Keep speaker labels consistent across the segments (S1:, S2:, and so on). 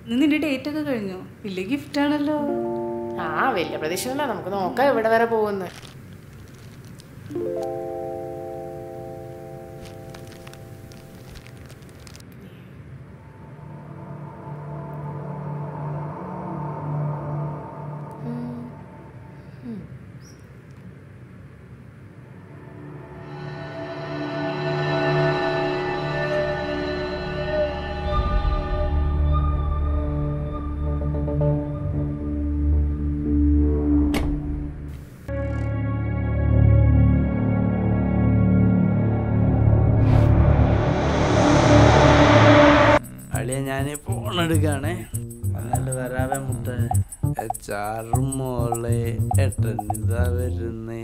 S1: ഇന്ന് നിന്റെ ഡേറ്റ് ഒക്കെ കഴിഞ്ഞു വലിയ ഗിഫ്റ്റ് ആണല്ലോ
S2: ആ വലിയ പ്രതീക്ഷയല്ല നമുക്ക് നോക്കാം എവിടെ വരെ പോകുന്നു
S3: അളിയ ഞാൻ ഫോൺ എടുക്കാണേ എന്നിട്ട് വരാവേ മുത്ത എച്ചാറും മോളെ എട്ടനിതാ വരുന്നേ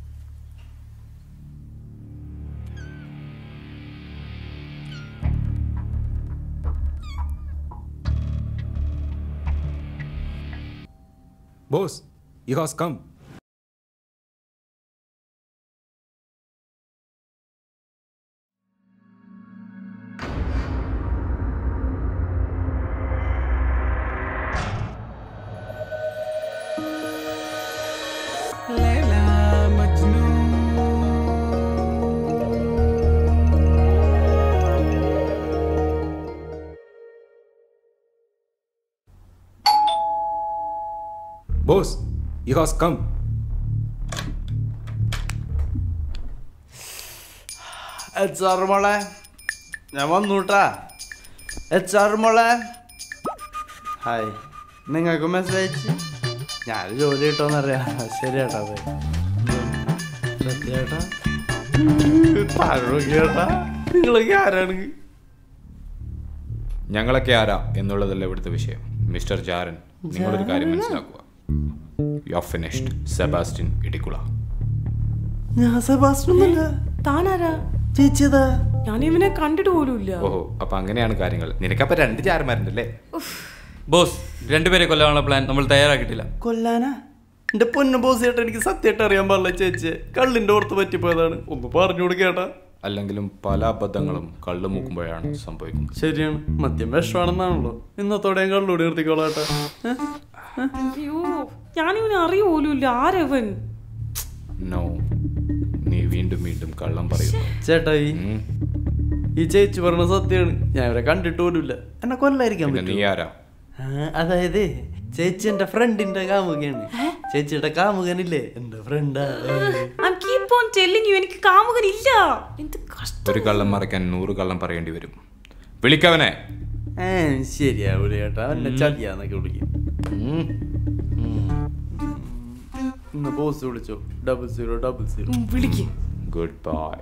S4: Boss, he has come. Boss, he has come.
S3: HR മോളെ ഞാൻ വന്നൂട്ടാ എച്ചാർ മോളെ ഹായ് നിങ്ങൾക്ക് മെസ്സേജ് ഞാൻ ജോലി കിട്ടോന്നറിയാം ശരി ചേട്ടാ അതെ സത്യേട്ടാ കേട്ടാ നിങ്ങളൊക്കെ ആരാണ്
S4: ഞങ്ങളൊക്കെ ആരാ എന്നുള്ളതല്ല ഇവിടുത്തെ വിഷയം മിസ്റ്റർ ജാരൻ നിങ്ങളൊരു കാര്യം മനസ്സിലാക്കുക you are finished Sebastian Idikkula
S3: ഞാൻ സെബാസ്റ്റ്യനൊന്നുമല്ല
S1: താനാരാ
S3: ചേച്ചിയതാ
S1: ഞാൻ ഇവനെ കണ്ടിട്ട് പോലുമില്ല
S4: ഓഹോ അപ്പൊ അങ്ങനെയാണ് കാര്യങ്ങൾ നിനക്കപ്പൊ രണ്ട് ചാരന്മാരുണ്ടല്ലേ
S5: ബോസ് രണ്ടുപേരെ കൊല്ലാനുള്ള പ്ലാൻ നമ്മൾ തയ്യാറാക്കിയിട്ടില്ല
S3: കൊല്ലാനാ എന്റെ പൊന്നു ബോസ് ചേട്ടാ എനിക്ക് സത്യമായിട്ട് അറിയാൻ പാടില്ല ചേച്ചി കള്ളിന്റെ ഓർത്ത് പറ്റിപ്പോയതാണ് ഒന്ന് പറഞ്ഞു കൊടുക്കേട്ടാ
S4: അല്ലെങ്കിലും പല അബദ്ധങ്ങളും കള്ളു മൂക്കുമ്പോഴാണ് സംഭവിക്കുന്നത്
S3: ശരിയാണ് മദ്യം വിഷമാണെന്നാണല്ലോ ഇന്നത്തോടെ ഞാൻ കള്ളൂടി നിർത്തിക്കോളാട്ടാ
S1: അയ്യോ ഞാനിവനെ അറിയ പോലുമില്ല ആരവൻ
S4: നോ നീ വീണ്ടും വീണ്ടും കള്ളം പറയുന്നു
S3: ചേട്ടായി
S4: ഉം.
S3: ഈ ചേച്ചി പറഞ്ഞ സത്യമാണ് ഞാൻ ഇവരെ കണ്ടിട്ട് പോലുമില്ല എന്നെ കൊല്ലായിരിക്കാൻ
S4: പിന്നെ നീ
S3: പറ്റും
S4: ആരാ
S3: അതായത് ചേച്ചി എന്റെ ഫ്രണ്ടിന്റെ കാമുകയാണ് ചേച്ചിയുടെ കാമുകനില്ലേ എന്റെ ഫ്രണ്ടാ
S1: I'm keep on telling you എനിക്ക് കാമുകനില്ല എന്ത് കഷ്ടം
S4: ഒരു കള്ളം മറയ്ക്കാൻ നൂറ് കള്ളം പറയേണ്ടി വരും വിളിക്കവനെ
S3: ഏ ശരിയാ വിളി ചേട്ടാ എന്നെ ചതിയാന്നൊക്കെ വിളിക്കും ഉം. ഉം. ഇന്ന് ബോസ് വിളിച്ചോ ഡബിൾ സീറോ ഡബിൾ സീറോ
S1: വിളിക്കും
S4: ഗുഡ് ബൈ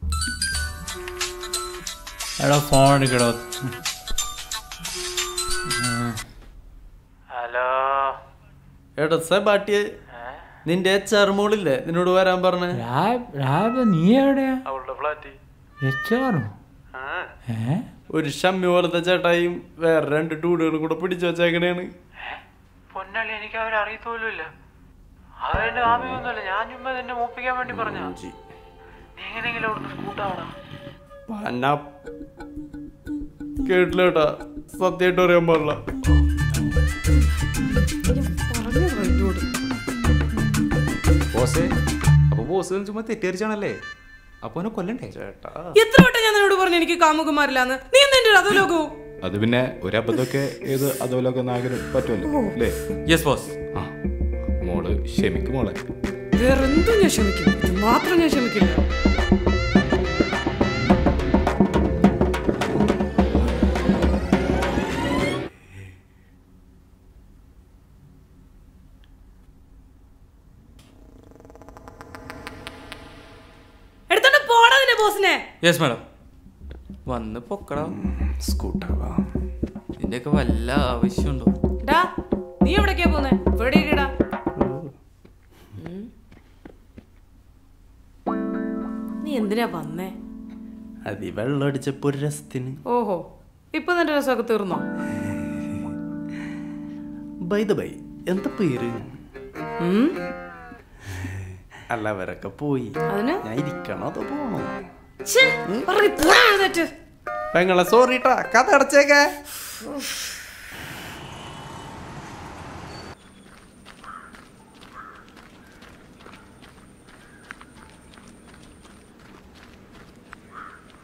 S5: എടാ ഫോൺ എടുക്കടോ
S3: ഏട്ടാ സെബാട്ടിയെ നിന്റെ എച്ച് ആർ മോളില്ലേ നിന്നോട് വരാൻ പറഞ്ഞ
S5: നീ എവിടെയാ
S3: അവളുടെ ഫ്ലാറ്റ്
S5: എച്ചാറോ ഏ
S3: ഒരു ഷമ്മി പോലത്തെ ചേട്ടായും വേറെ രണ്ട് ടൂടുകളും കൂടെ പിടിച്ചു വെച്ചേക്കണേണ്
S6: പൊന്നള്ളി എനിക്ക് അവരെ അറിയത്തോലുമില്ല അവരുടെ ആമിയൊന്നുമല്ല ഞാൻ ചുമ്മാ തന്നെ മൂപ്പിക്കാൻ വേണ്ടി പറഞ്ഞ നീ എങ്ങനെയെങ്കിലും അവിടുന്ന് സ്കൂട്ടാവണം
S3: പന്ന കേട്ടില്ല കേട്ടാ സത്യമായിട്ട് അറിയാൻ പാടില്ല
S4: ബോസേ അപ്പൊ ബോസ് ചുമ്മാ തെറ്റിദ്ധരിച്ചാണല്ലേ അപ്പൊ അവനെ കൊല്ലണ്ടേ
S3: ചേട്ടാ
S1: എത്ര വട്ടം ഞാൻ നിന്നോട് പറഞ്ഞു എനിക്ക് കാമുകന്മാരില്ലാന്ന് നീ എന്തെന്റെ അധോലോകവും
S4: അത് പിന്നെ ഒരു അബദ്ധമൊക്കെ ഏത് അതുപോലൊക്കെ നാഗരും പറ്റുമല്ലോ അല്ലേ
S5: യെസ് ബോസ്
S4: ആ മോള് ക്ഷമിക്കും മോളെ
S1: വേറെ എന്തും ഞാൻ ക്ഷമിക്കും ഇത് മാത്രം ഞാൻ ക്ഷമിക്കില്ല എടുത്തോണ്ട് പോടാ നിന്റെ ബോസിനെ
S5: യെസ് മാഡം വന്ന് പൊക്കടാ
S3: സ്കൂട്ടറാ
S5: ഇതിന്റെയൊക്കെ വല്ല ആവശ്യമുണ്ടോ
S1: ഡാ നീ എവിടേക്കാ പോന്നെ ഇവിടെ ഇരിടാ നീ എന്തിനാ വന്നേ
S3: അത് ഈ വെള്ളം അടിച്ചപ്പോ ഒരു രസത്തിന്
S1: ഓഹോ ഇപ്പൊ നിന്റെ രസമൊക്കെ തീർന്നോ
S3: ബൈ ദ ബൈ എന്താ പേര്
S1: ഉം?
S3: അല്ല അവരൊക്കെ പോയി
S1: അതിന്
S3: ഞാൻ ഇരിക്കണോ അതോ പോണോ
S1: ഛെ, പറയ്, പോടാ എഴുന്നേറ്റ്.
S3: പെങ്ങളെ സോറി ട്ടാ കഥ അടച്ചേക്കേ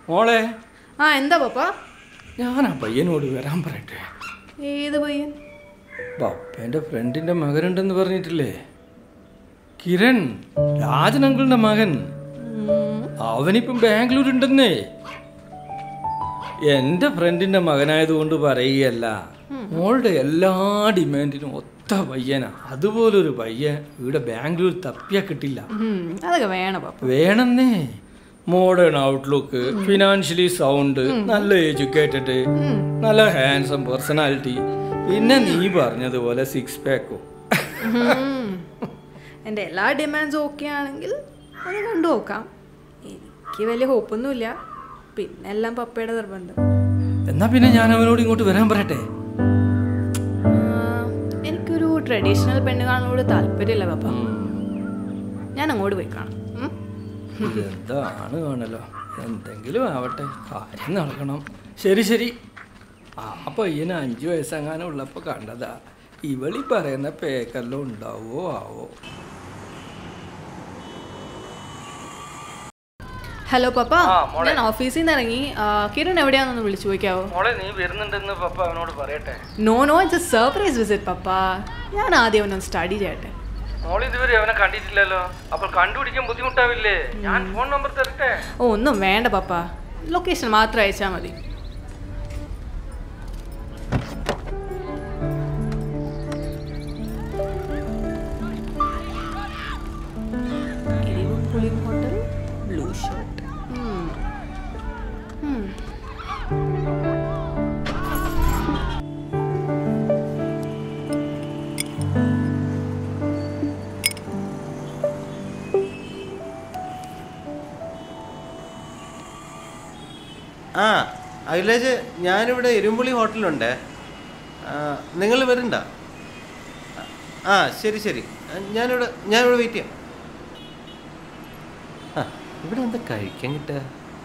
S7: മോളെ
S2: ആ എന്താ പപ്പ
S7: ഞാൻ ആ പയ്യനോട് വരാൻ പറയട്ടെ
S2: ഏത് പയ്യൻ
S7: പപ്പേൻ്റെ ഫ്രണ്ടിൻ്റെ മകനുണ്ടെന്ന് പറഞ്ഞിട്ടില്ലേ കിരൺ രാജൻ അങ്കിളിൻ്റെ മകൻ അവനിപ്പം ബാംഗ്ലൂർ ഉണ്ടെന്നേ എൻ്റെ ഫ്രണ്ടിൻ്റെ മകനായതുകൊണ്ട് പറയുകയല്ല മോളുടെ എല്ലാ ഡിമാൻഡിനും ഒത്ത പയ്യനാ അതുപോലൊരു പയ്യൻ ഇവിടെ ബാംഗ്ലൂർ തപ്പിയാ കിട്ടില്ല
S2: ഉം, അതൊക്കെ വേണം പപ്പ
S7: വേണമെന്നേ മോഡേൺ ഔട്ട്ലുക്ക് ഫിനാൻഷ്യലി സൗണ്ട് നല്ല എഡ്യൂക്കേറ്റഡ് നല്ല ഹാൻസം പേഴ്സണാലിറ്റി പിന്നെ നീ പറഞ്ഞതുപോലെ സിക്സ് പാക്കോ
S2: ഉം. എൻ്റെ എല്ലാ ഡിമാൻഡ്സും ഓക്കെ ആണെങ്കിൽ അത് കണ്ടു നോക്കാം എനിക്ക് വലിയ ഹോപ്പൊന്നുമില്ല പിന്നെ എല്ലാം പപ്പയുടെ നിർബന്ധം
S7: എന്നാ പിന്നെ ഞാൻ അവനോട് ഇങ്ങോട്ട് വരാൻ പറയട്ടെ
S2: ആ, എനിക്കൊരു ട്രഡീഷണൽ പെണ്ണുകാളിനോട് താല്പര്യമില്ല പപ്പ ഞാൻ അങ്ങോട്ട് പോയി കാണാം ഉം?
S7: എന്താണ് കാണല്ലോ എന്തെങ്കിലും ആവട്ടെ കാര്യം നടക്കണം ശരി ശരി ആ പയ്യന് അഞ്ചു വയസ്സെങ്ങാനും ഉള്ളപ്പോൾ കണ്ടതാ ഇവളി പറയുന്ന പേക്കെല്ലാം ഉണ്ടാവോ ആവോ
S2: ഹലോ പപ്പ ഞാൻ ഓഫീസിൽ നിന്ന് ഇറങ്ങി ആ, കിരൺ എവിടെയാണെന്ന് വിളിച്ചു ചോദിക്കാവോ
S7: മോളെ നീ വരുന്നുണ്ടെന്ന് പപ്പ അവനോട് പറയട്ടെ
S2: no no it's a surprise visit പപ്പ ഞാൻ ആദ്യം അവനൊന്ന് സ്റ്റഡി ചെയ്യട്ടെ
S7: മോൾ ഇതുവരെ അവനെ കണ്ടിട്ടില്ലല്ലോ അപ്പോൾ കണ്ടുപിടിക്കാൻ ബുദ്ധിമുട്ടാവില്ലേ ഞാൻ ഫോൺ നമ്പർ തരട്ടെ
S2: ഓ ഒന്നും വേണ്ട പപ്പ ലൊക്കേഷൻ മാത്രം അയച്ചാൽ മതി ഹോട്ടൽ ബ്ലൂ ഷർട്ട്
S3: ആ അഖിലേഷ് ഞാനിവിടെ ഇരുമ്പുളി ഹോട്ടലുണ്ട് നിങ്ങൾ വരണ്ട ആ ശരി ശരി ആ, ഞാനിവിടെ ഞാനിവിടെ വെയിറ്റ് ചെയ്യാം ആ ഇവിടെ എന്താ കഴിക്കാൻ കിട്ടുക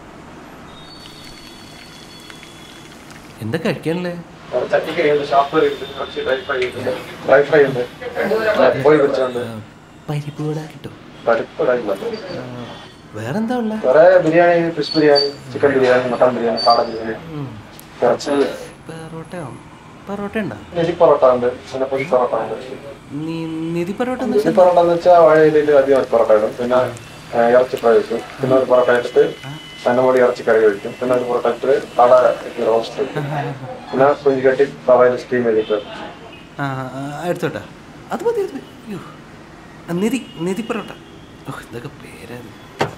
S3: എന്താ കഴിക്കാനല്ലേ
S8: ചട്ടിക്കറിയുണ്ട് ഷാപ്പ് കുറച്ച് ഡ്രൈ ഫ്രൈ ഉണ്ട് ഡ്രൈ ഫ്രൈ ഉണ്ട് പോയി വെച്ചുണ്ട്
S3: പരിപ്പ് കൂടെ കിട്ടും
S8: പരിപ്പ് ഡ്രൈ ഉണ്ട്
S3: വേറെന്താ ഉള്ള
S8: വേറെ biryani fish biryani chicken biryani mutton biryani കാട ബിരിയാണി കുറച്ച്
S3: പൊറോട്ട പൊറോട്ട ഉണ്ടോ
S8: നിധി പൊറോട്ട ഉണ്ട് പിന്നെ പൊതി പൊറോട്ട ഉണ്ട്
S3: നിധി പൊറോട്ട എന്ന്
S8: നിധി
S3: വെച്ചാൽ
S8: പൊറോട്ട എന്ന് വെച്ചാൽ വാഴയിലയിൽ അധികം ഒരു പൊറോട്ട ഇടും പിന്നെ ആ, ഇറച്ചി ഫ്രൈ വെക്കും പിന്നെ ഒരു പൊറോട്ട ഇട്ടിട്ട് സന്നമോടി ഇറച്ചി കറി കഴിക്കും പിന്നെ ഒരു പൊറോട്ട ഇട്ടിട്ട് കാട റോസ്റ്റ് പിന്നെ കുഞ്ഞു കെട്ടി തവയിൽ സ്റ്റീം ചെയ്തിട്ട്
S3: ആ ആ, എടുത്തോട്ടെ അത് മതി അത് മതി അയ്യോ ആ, നിധി നിധി പൊറോട്ട ഓ ഇതൊക്കെ പേരാണ്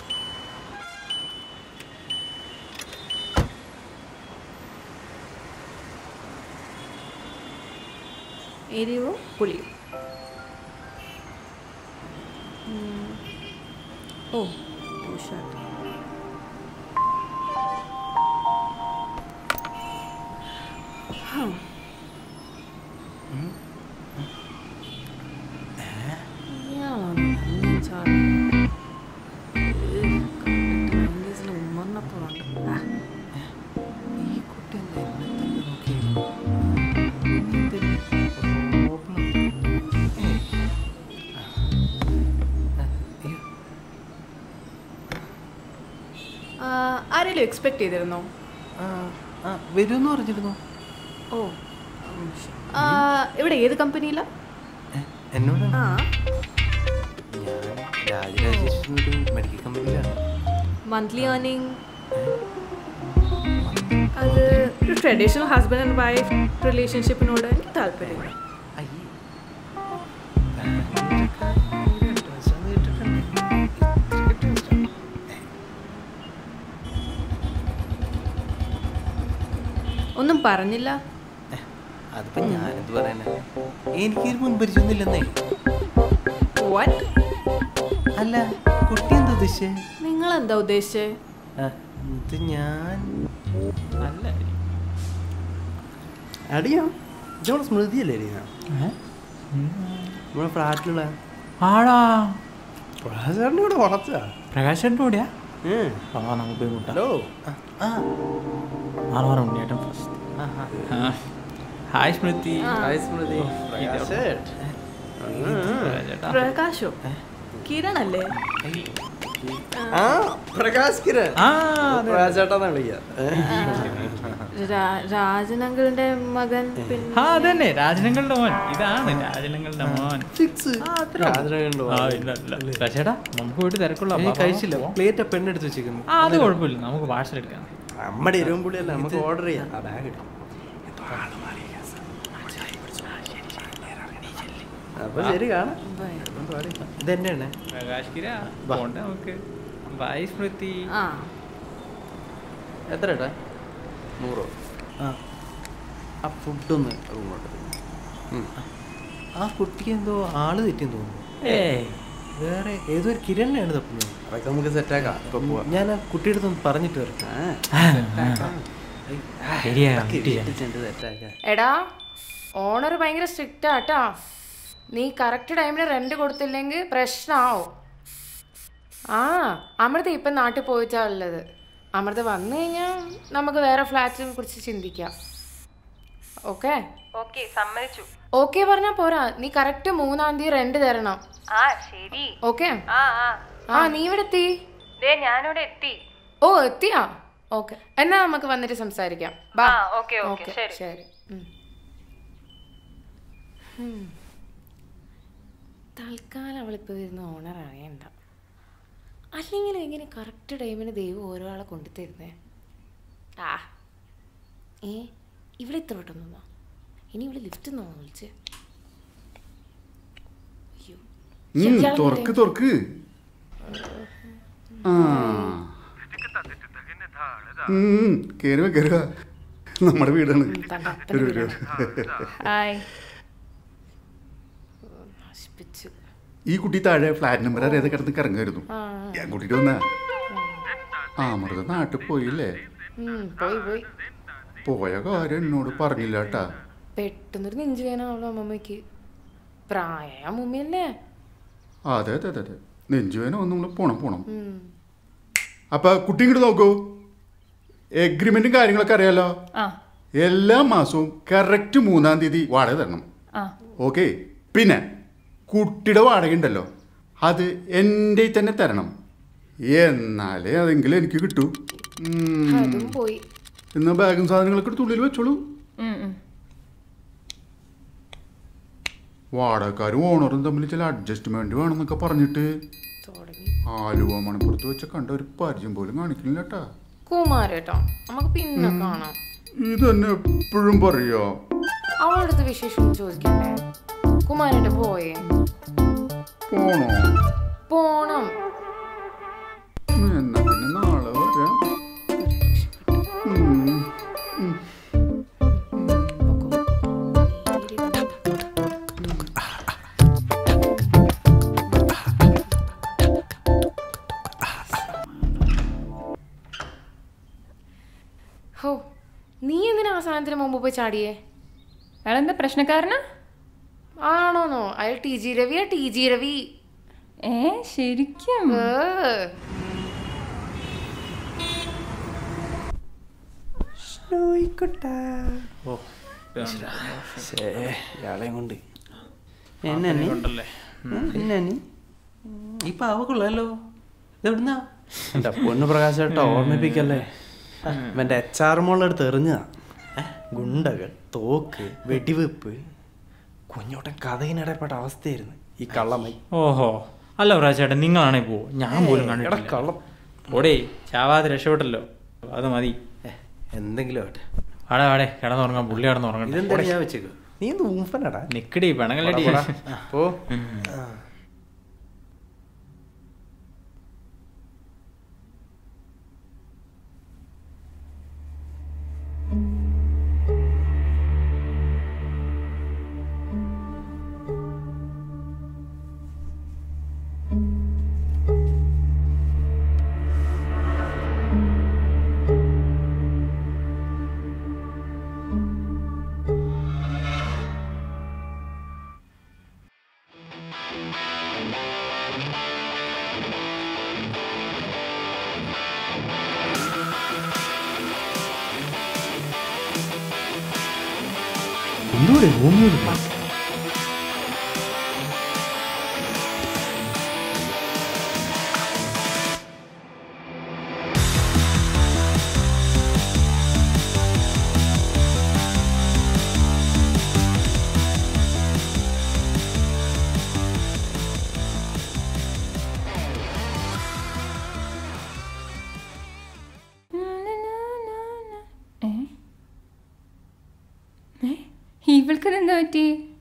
S2: എരിവും പുളിയും ഉം. ഓ ബ്ലൂ ഷർട്ട്
S3: ഈ കുട്ടി എന്താ എന്നെ തന്നെ നോക്കിയത്? എന്തിന്? പ്രോബ്ലം? ഏയ്. ആ. ആ, അയ്യോ.
S2: ആരെങ്കിലും എക്സ്പെക്ട് ചെയ്തിരുന്നോ
S3: ആ, ആ, വരുമെന്ന് പറഞ്ഞിരുന്നു
S2: ഓ ആ, ഇവിടെ ഏത് കമ്പനിയിലാ
S3: ഏ, എന്നോടാണ്
S2: ആ
S3: ഞാൻ രാജരാജേശ്വരി ഒരു മെഡിക്കൽ കമ്പനിയിലാണ്
S2: മന്ത്ലി ഏർണിംഗ് അത് ഒരു ട്രഡീഷണൽ ഹസ്ബൻഡ് ആൻഡ് വൈഫ് റിലേഷൻഷിപ്പിനോട് എനിക്ക് താല്പര്യമില്ല
S3: അയ്യേ. ബാംഗ്ലൂരൊക്കെ ഒരു advance ആണ് കേട്ടിട്ടുണ്ട്. ഇത്രയ്ക്ക് taste ആണ്.
S2: ഒന്നും പറഞ്ഞില്ല
S3: ഏ, അതിപ്പോ ഞാനെന്ത് പറയാനാ എനിക്കൊരു മുൻപരിചയൊന്നുമില്ലെന്നേ
S2: വാട്ട്
S3: അല്ല കുട്ടി എന്താ ഉദ്ദേശിച്ചേ
S2: നിങ്ങൾ എന്താ ഉദ്ദേശിച്ചേ
S3: ആ, ഇത് ഞാൻ അല്ല അടിയാ ഇതോടെ സ്മൃതിയല്ലേ അടിയാ നമ്മുടെ ഫ്ലാറ്റിലുള്ള
S5: ആടാ
S3: പ്രകാശാറിൻ്റെ കൂടെ വളർത്തുക
S5: പ്രകാശേട്ടൻ്റെ കൂടെയാ ആ നമുക്ക് പോയി കൂട്ടാം
S3: ഹലോ ആ
S5: ആറ് ആറ് ഉണ്ണിയേട്ടൻ first hi Smriti
S3: hi Smriti പ്രകാശേട്ട്
S2: പ്രകാശോ കിരൺ അല്ലേ
S3: ആ പ്രകാശ് കിരൺ
S5: ആ
S3: പ്രകാശ് ചേട്ടാന്നാ വിളിക്കുക
S2: രാ- രാജൻ അങ്കിളിന്റെ മകൻ പിന്നെ
S5: ആ അതന്നെ രാജനങ്ങളുടെ മോൻ ഇതാണ് രാജനങ്ങളുടെ മോൻ
S3: ഫിക്സ്
S5: ആ, ഇല്ല, ഇല്ല. ചേട്ടാ നമുക്ക് പോയിട്ട് തിരക്കുള്ള
S9: കഴിച്ചില്ല പ്ലേറ്റ് പെണ്ണെടുത്ത് വെച്ചിരിക്കുന്നു
S5: ആ അത് കുഴപ്പമില്ല നമുക്ക് പാഴ്സൽ എടുക്കാം
S3: നമ്മുടെ എരുമ്പുള്ളിയല്ല നമുക്ക് ഓർഡർ ചെയ്യാം ആ ബാഗ് ഇടും അപ്പൊ ശരി കാണാം
S9: ഇതന്നെയാണ്
S5: പ്രകാശ് കിര പോണ്ട നമുക്ക് ബൈ സ്മൃതി
S2: ആ
S3: എത്ര ഏട്ടാ നൂറോ
S9: ആ
S3: ആ ഫുഡൊന്ന് റൂമോട്ട്
S9: ആ കുട്ടിക്ക് എന്തോ ആള് തെറ്റിയെന്ന് തോന്നുന്നു
S5: ഏയ്
S9: വേറെ ഏതോ ഒരു കിരണിനെയാണ് തപ്പുന്നത്
S3: അതൊക്കെ നമുക്ക് സെറ്റാക്കാം ഇപ്പൊ പോവാം
S9: ഞാൻ ആ കുട്ടിയുടെ അടുത്ത് ഒന്ന് പറഞ്ഞിട്ട് വരട്ടെ
S5: ശരിയാ
S3: സെറ്റാക്കാം
S10: എടാ ഓണർ ഭയങ്കര സ്ട്രിക്റ്റ് ആട്ടാ നീ കറക്റ്റ് ടൈമിന് റെന്റ് കൊടുത്തില്ലെങ്കിൽ പ്രശ്നമാവും ആ അമൃത ഇപ്പം നാട്ടിൽ പോയിട്ടാ ഉള്ളത് അമൃത വന്നു കഴിഞ്ഞാൽ നമുക്ക് വേറെ ഫ്ലാറ്റിനെ കുറിച്ച് ചിന്തിക്കാം ഓക്കെ
S11: ഓക്കെ സമ്മതിച്ചു
S10: ഓക്കെ പറഞ്ഞാൽ പോരാ നീ കറക്റ്റ് മൂന്നാം തീയതി റെന്റ് തരണം
S11: ആ ശരി
S10: ഓക്കെ
S11: ആ ആ
S10: ആ നീ ഇവിടെ എത്തി
S11: ദേ ഞാനിവിടെ എത്തി
S10: ഓ എത്തിയാ ഓക്കെ എന്നാ നമുക്ക് വന്നിട്ട് സംസാരിക്കാം ബാ
S11: ആ, ഓക്കേ, ഓക്കേ,
S10: ഓക്കേ,
S11: ശരി.
S10: ശരി ഉം. ഉം. തൽക്കാലം അവളിപ്പോൾ ഇരുന്ന് ഓണർ അറിയണ്ട അല്ലെങ്കിലും എങ്ങനെ കറക്റ്റ് ടൈമിന് ദൈവം ഓരോ ആളെ കൊണ്ടുതരുന്നേ ആ ഏ ഇവിടെ ഇത്ര പെട്ടെന്നോ ഇനി ഇവിടെ ലിഫ്റ്റ് നിന്നോ വിളിച്ച് അയ്യോ
S12: ഉം,
S10: ഇയാളെന്താ
S12: തുറക്ക് തുറക്ക് ആ ഉം, കേറുക കേറുക നമ്മുടെ വീടാണ് വരൂ, വരൂ.
S11: ഹായ്
S10: നശിപ്പിച്ചു
S12: ഈ കുട്ടി താഴെ ഫ്ലാറ്റ് നമ്പർ അറിയാതെ കിടന്ന് കറങ്ങായിരുന്നു
S10: ആ
S12: ഞാൻ കൂട്ടിട്ട് വന്നാ ആ മൃത നാട്ടിൽ പോയില്ലേ
S10: ഉം, പോയി പോയി
S12: പോയ കാര്യം എന്നോട് പറഞ്ഞില്ല കേട്ടാ
S10: പെട്ടെന്നൊരു നെഞ്ചു വേനാണല്ലോ അമ്മമ്മയ്ക്ക് പ്രായ അമ്മൂമ്മയല്ലേ
S12: അതെ അതെ അതെ അതെ നെഞ്ചുവേന ഒന്ന് നമ്മൾ പോണം പോണം
S10: ഉം.
S12: അപ്പൊ കുട്ടി ഇങ്ങോട്ട് നോക്കൂ എഗ്രിമെന്റും കാര്യങ്ങളൊക്കെ അറിയാലോ
S11: ആ
S12: എല്ലാ മാസവും കറക്റ്റ് മൂന്നാം തീയതി വാടക തരണം
S11: ആ
S12: ഓക്കെ പിന്നെ കുട്ടിയുടെ വാടക ഉണ്ടല്ലോ അത് എൻ്റെ തന്നെ തരണം എന്നാലേ അതെങ്കിലും എനിക്ക് കിട്ടൂ ഉം.
S10: അതും പോയി
S12: എന്നാ ബാഗും സാധനങ്ങളൊക്കെ എടുത്ത് ഉള്ളിൽ വെച്ചോളൂ
S11: ഉം, ഉം.
S12: വാടകക്കാരും ഓണറും തമ്മിൽ ചില അഡ്ജസ്റ്റ്മെന്റ് വേണമെന്നൊക്കെ പറഞ്ഞിട്ട്
S10: തുടങ്ങി
S12: ആലുവ മണപ്പുറത്ത് വെച്ച കണ്ട ഒരു പരിചയം പോലും കാണിക്കുന്നില്ല കേട്ടാ
S10: കുമാരേട്ടോ നമുക്ക് പിന്നെ കാണാം
S12: ഇത് തന്നെ എപ്പോഴും പറയാ
S10: അവളടുത്ത് വിശേഷം ചോദിക്കണ്ടേ കുമാരേട്ട പോയേ
S12: പോണോ
S10: പോണം
S12: എന്നാ പിന്നെ നാളെ വരാം ഉം. ഉം.
S10: ഹോ നീ എന്തിനാ ആ സാധനത്തിന് മുമ്പ് പോയി ചാടിയേ
S11: അയാളെന്താ പ്രശ്നക്കാരനാ
S10: ആണോന്നോ അയാൾ ടി ജി രവിയാ ടി ജി രവി
S11: ഏ ശരിക്കും
S10: ഏ.
S3: ഇയാളെയും കൊണ്ട് എന്നെ
S5: ഉണ്ടല്ലേ
S3: എന്നെ
S9: ഈ പാവ കൊള്ളാലോ ഇതെവിടുന്നാ
S3: എന്റെ പൊന്നു പ്രകാശേട്ടാ ഓർമ്മിപ്പിക്കല്ലേ ഇവന്റെ എച്ച് ആർ മോളെടുത്ത് എറിഞ്ഞതാ ഏ, ഗുണ്ടകൾ തോക്ക് വെടിവെപ്പ് കുഞ്ഞോട്ടൻ കഥയിനിടപെട്ട അവസ്ഥയായിരുന്നു ഈ കള്ളമൈ
S5: ഓഹോ അല്ല പ്രാചേട്ടൻ നിങ്ങളാണേ പോ ഞാൻ പോലും
S3: എടാ
S5: കണ്ടിട്ടില്ല
S3: കള്ളം
S5: ഓടേ ചാവാതെ രക്ഷപ്പെട്ടല്ലോ അത് മതി
S9: എന്തെങ്കിലും ആവട്ടെ
S5: ആടെ ആടെ കിടന്നുറങ്ങാം പുള്ളി കിടന്നുറങ്ങട്ടെ
S9: ഇതെന്താ ഞാൻ വെച്ചേക്ക്
S3: നീ എന്ത് ഊമ്പനടാ
S5: നിക്കടി പെണങ്ങളടി
S3: ഓ
S9: ഒന്നുകൂടെ ഒന്നുകൂടെ
S11: ചെറുക്കൻ എന്താ പറ്റി